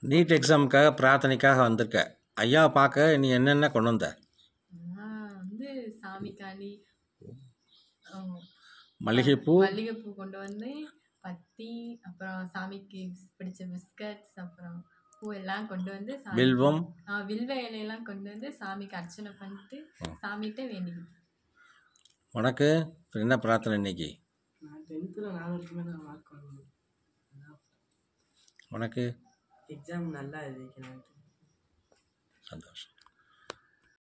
NEET எக்ஸாமுக்காக பிரார்த்தனைக்காக வந்திருக்க ஐயாவை பார்க்க நீ என்னென்ன கொண்டு வந்த நான் வந்து சாமிக்காண்டி ஆம், மல்லிகைப்பூ மல்லிகைப்பூ கொண்டு வந்து பத்தி அப்புறம் சாமிக்கு பிடிச்ச பிஸ்கட்ஸ் அப்புறம் பூ எல்லாம் கொண்டு வந்து சாமி- வில்வம் ஆ, வில்வ இலையெல்லாம் கொண்டு வந்து சாமிக்கு அர்ச்சனை பண்ணிட்டு சாமிகிட்ட வேண்டிக்கிட்டேன் உனக்கு இப்ப என்ன பிரார்த்தனை இன்னைக்கு நான் டென்த்தில் நானூறுக்குமே நான் மார்க் வாங்கணும் உனக்கு எக்ஸாம் நல்லா எழுதிக்கிறேன் சந்தோஷம்